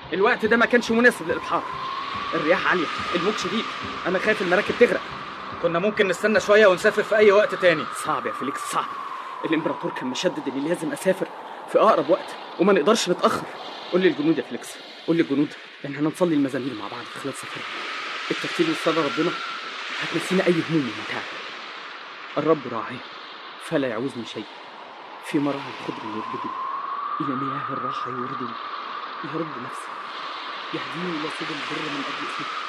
الوقت ده ما كانش مناسب للابحار الرياح عاليه الموج شديد انا خايف المراكب تغرق كنا ممكن نستنى شويه ونسافر في اي وقت تاني صعب يا فيليكس صعب الامبراطور كان مشدد اني لازم اسافر في اقرب وقت وما نقدرش نتاخر قول لي الجنود يا فيليكس قول لي الجنود ان احنا نصلي المزامير مع بعض خلال سفرنا الترتيب والصلاه ربنا هتنسينا اي هموم ومتاعب الرب راعي فلا يعوزني شيء في مرعى الخضر يربدني الى مياه الراحه يوردني يرد نفسي يهديني الى سبل البر من اجل اسمه